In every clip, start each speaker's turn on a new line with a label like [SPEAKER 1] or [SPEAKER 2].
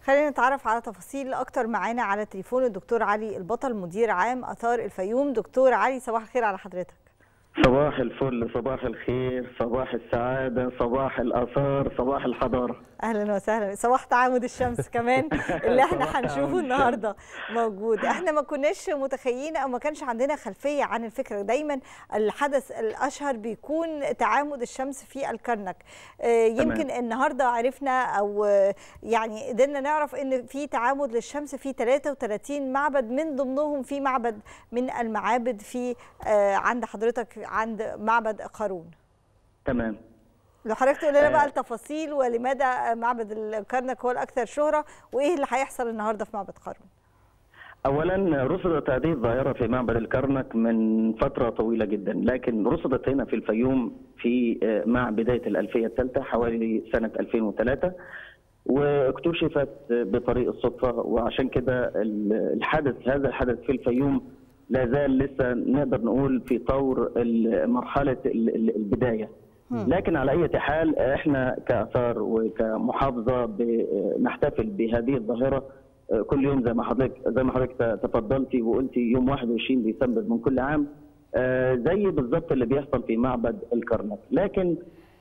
[SPEAKER 1] خلينا نتعرف على تفاصيل اكتر معانا على تليفون الدكتور علي البطل مدير عام اثار الفيوم دكتور علي صباح الخير على حضرتك
[SPEAKER 2] صباح الفل صباح الخير صباح السعادة صباح الآثار صباح الحضارة
[SPEAKER 1] اهلا وسهلا صباح تعامد الشمس كمان اللي احنا
[SPEAKER 2] صباح تعامد
[SPEAKER 1] هنشوفه النهارده موجود احنا ما كناش متخيلين او ما كانش عندنا خلفيه عن الفكره دايما الحدث الاشهر بيكون تعامد الشمس في الكرنك آه، يمكن النهارده عرفنا او آه، يعني قدرنا نعرف ان في تعامد للشمس في 33 معبد من ضمنهم في معبد من المعابد في آه، عند حضرتك عند معبد قارون
[SPEAKER 2] تمام
[SPEAKER 1] لو حضرتك تقول لنا بقى
[SPEAKER 2] آه.
[SPEAKER 1] التفاصيل ولماذا معبد الكرنك هو الاكثر شهره وايه اللي هيحصل النهارده في معبد قارون
[SPEAKER 2] أولا رصدت هذه الظاهرة في معبد الكرنك من فترة طويلة جدا لكن رصدت هنا في الفيوم في آه، مع بداية الألفية الثالثة حوالي سنة 2003 واكتشفت بطريق الصدفة وعشان كده ال- الحدث هذا الحدث في الفيوم لا زال لسه نقدر نقول في طور ال- مرحلة ال- ال- البداية لكن على اي حال احنا كاثار وكمحافظه بنحتفل بهذه الظاهره كل يوم زي ما حضرتك زي ما حضرتك تفضلتي وقلتي يوم 21 ديسمبر من كل عام آه، زي بالظبط اللي بيحصل في معبد الكرنك لكن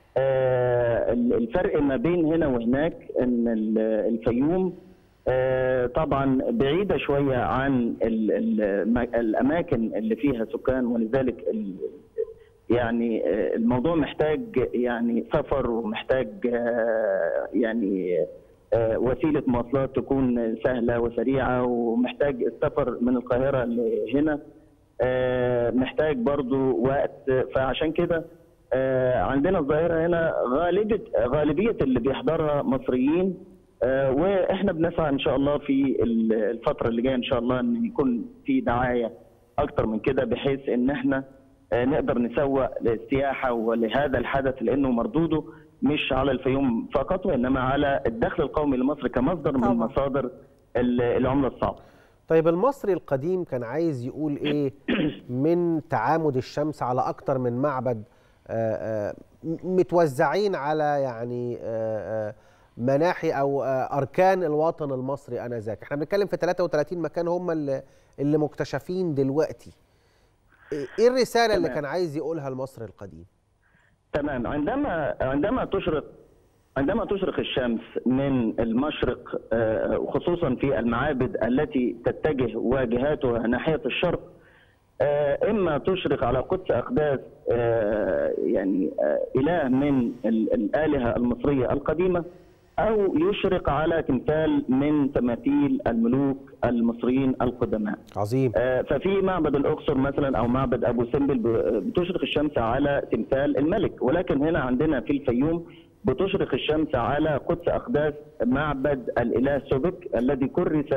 [SPEAKER 2] آه، الفرق ما بين هنا وهناك ان ال- الفيوم آه، طبعا بعيده شويه عن ال- ال- الاماكن اللي فيها سكان ولذلك ال- يعني آه، الموضوع محتاج يعني سفر ومحتاج آه، يعني آه، وسيله مواصلات تكون سهله وسريعه ومحتاج السفر من القاهره لهنا آه، محتاج برضو وقت فعشان كده آه، عندنا الظاهره هنا غالبيه غالبيه اللي بيحضرها مصريين آه، واحنا بنسعى ان شاء الله في ال- الفتره اللي جايه ان شاء الله ان يكون في دعايه اكتر من كده بحيث ان احنا آه، نقدر نسوق للسياحه ولهذا الحدث لانه مردوده مش على الفيوم فقط وانما على الدخل القومي لمصر كمصدر
[SPEAKER 1] طبعاً.
[SPEAKER 2] من مصادر ال- العمله الصعبه.
[SPEAKER 3] طيب المصري القديم كان عايز يقول ايه من تعامد الشمس على اكتر من معبد آه، آه، م- متوزعين على يعني آه، آه، مناحي او آه، اركان الوطن المصري انذاك احنا بنتكلم في 33 مكان هم اللي اللي مكتشفين دلوقتي ايه الرساله اللي
[SPEAKER 2] تمام.
[SPEAKER 3] كان عايز يقولها المصري القديم
[SPEAKER 2] تمام عندما عندما تشرق عندما تشرق الشمس من المشرق آه، وخصوصا في المعابد التي تتجه واجهاتها ناحيه الشرق آه، اما تشرق على قدس اقداس آه، يعني آه، اله من ال- الالهه المصريه القديمه او يشرق على تمثال من تماثيل الملوك المصريين القدماء.
[SPEAKER 3] عظيم
[SPEAKER 2] آه، ففي معبد الاقصر مثلا او معبد ابو سمبل ب- بتشرق الشمس على تمثال الملك ولكن هنا عندنا في الفيوم بتشرق الشمس على قدس اقداس معبد الاله سوبك الذي كرس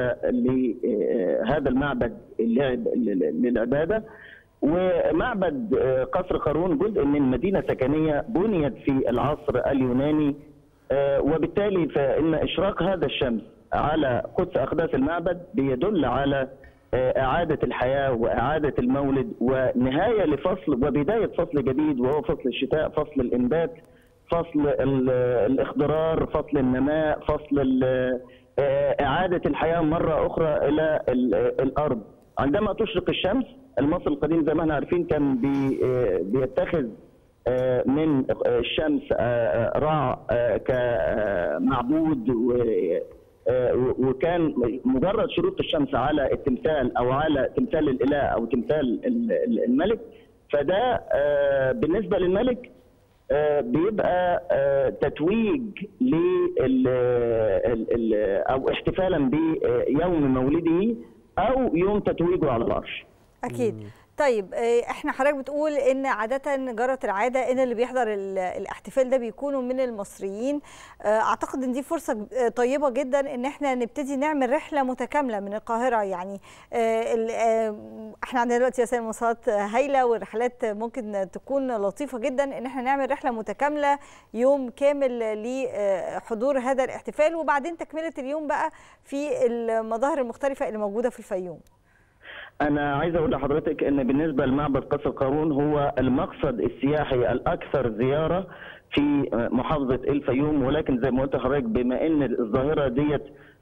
[SPEAKER 2] لهذا المعبد اللعب- للعباده ومعبد آه، قصر قارون جزء من مدينه سكنيه بنيت في العصر اليوناني آه، وبالتالي فإن إشراق هذا الشمس على قدس أقداس المعبد بيدل على آه، إعادة الحياة وإعادة المولد ونهاية لفصل وبداية فصل جديد وهو فصل الشتاء فصل الإنبات فصل ال- الإخضرار فصل النماء فصل ال- آه، إعادة الحياة مرة أخرى إلى ال- الأرض عندما تشرق الشمس المصري القديم زي ما احنا عارفين كان بي آه، بيتخذ آه، من الشمس آه، رع آه، كمعبود و- آه، وكان مجرد شروط الشمس على التمثال او على تمثال الاله او تمثال ال- ال- الملك فده آه، بالنسبه للملك آه، بيبقى آه، تتويج لل ال- ال- او احتفالا بيوم مولده او يوم تتويجه على العرش
[SPEAKER 1] اكيد طيب آه، احنا حضرتك بتقول ان عاده جرت العاده ان اللي بيحضر ال- الاحتفال ده بيكونوا من المصريين آه، اعتقد ان دي فرصه ج- آه، طيبه جدا ان احنا نبتدي نعمل رحله متكامله من القاهره يعني آه، ال- آه، احنا عندنا دلوقتي وسائل مواصلات هايله والرحلات ممكن تكون لطيفه جدا ان احنا نعمل رحله متكامله يوم كامل لحضور هذا الاحتفال وبعدين تكمله اليوم بقى في المظاهر المختلفه اللي موجوده في الفيوم
[SPEAKER 2] أنا عايز أقول لحضرتك إن بالنسبة لمعبد قصر قارون هو المقصد السياحي الأكثر زيارة في محافظة الفيوم ولكن زي ما قلت لحضرتك بما إن الظاهرة ديت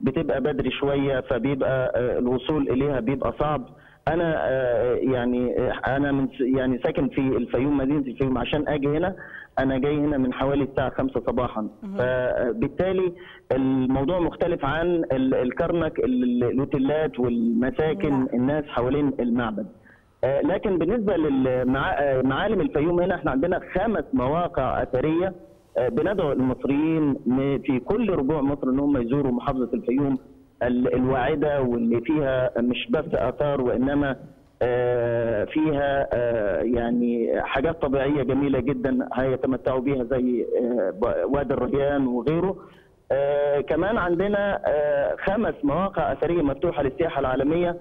[SPEAKER 2] بتبقى بدري شويه فبيبقى آه، الوصول اليها بيبقى صعب انا آه، يعني آه، انا من س- يعني ساكن في الفيوم مدينه الفيوم عشان اجي هنا انا جاي هنا من حوالي الساعه 5 صباحا فبالتالي الموضوع مختلف عن ال- الكرنك ال- الاوتيلات والمساكن
[SPEAKER 1] نعم.
[SPEAKER 2] الناس حوالين المعبد آه، لكن بالنسبه لمعالم الفيوم هنا احنا عندنا خمس مواقع اثريه آه، بندعو المصريين م- في كل رجوع مصر ان هم يزوروا محافظه الفيوم ال- الواعده واللي فيها مش بس اثار وانما آه، فيها آه، يعني حاجات طبيعيه جميله جدا هيتمتعوا بيها زي آه، ب- وادي الريان وغيره آه، كمان عندنا آه، خمس مواقع اثريه مفتوحه للسياحه العالميه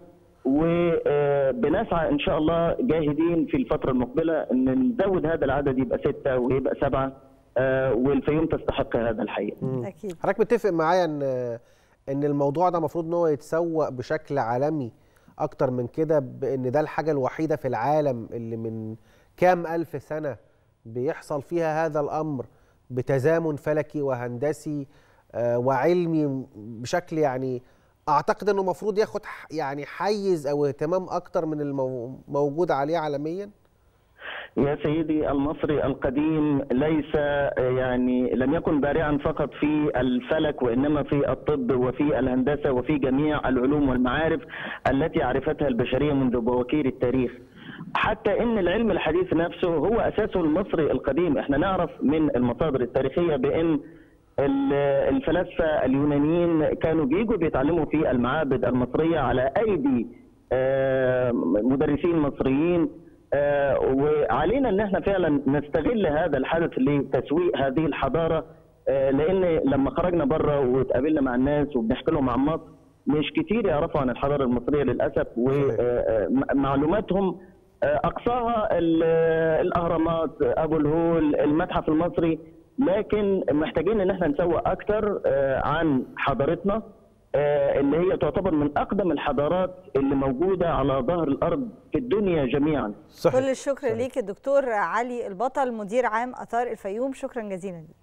[SPEAKER 2] وبنسعى ان شاء الله جاهدين في الفتره المقبله ان نزود هذا العدد يبقى سته ويبقى سبعه آه، والفيوم تستحق هذا الحقيقه.
[SPEAKER 1] اكيد
[SPEAKER 3] حضرتك متفق معايا ان ان الموضوع ده المفروض ان هو يتسوق بشكل عالمي اكتر من كده بان ده الحاجه الوحيده في العالم اللي من كام الف سنه بيحصل فيها هذا الامر بتزامن فلكي وهندسي آه، وعلمي بشكل يعني اعتقد انه المفروض ياخد ح- يعني حيز او اهتمام اكتر من الموجود عليه عالميا
[SPEAKER 2] يا سيدي المصري القديم ليس يعني لم يكن بارعا فقط في الفلك وانما في الطب وفي الهندسه وفي جميع العلوم والمعارف التي عرفتها البشريه منذ بواكير التاريخ. حتى ان العلم الحديث نفسه هو اساسه المصري القديم، احنا نعرف من المصادر التاريخيه بان ال- الفلاسفه اليونانيين كانوا بيجوا بيتعلموا في المعابد المصريه على ايدي آه، مدرسين مصريين آه، وعلينا ان احنا فعلا نستغل هذا الحدث لتسويق هذه الحضاره آه، لان لما خرجنا بره واتقابلنا مع الناس وبنحكي لهم عن مصر مش كتير يعرفوا عن الحضاره المصريه للاسف ومعلوماتهم اقصاها ال- الاهرامات ابو الهول المتحف المصري لكن محتاجين ان احنا نسوق اكتر آه، عن حضارتنا آه، اللي هي تعتبر من اقدم الحضارات اللي موجوده على ظهر الارض في الدنيا جميعا
[SPEAKER 3] صحيح
[SPEAKER 1] كل الشكر ليك الدكتور علي البطل مدير عام اثار الفيوم شكرا جزيلا ليك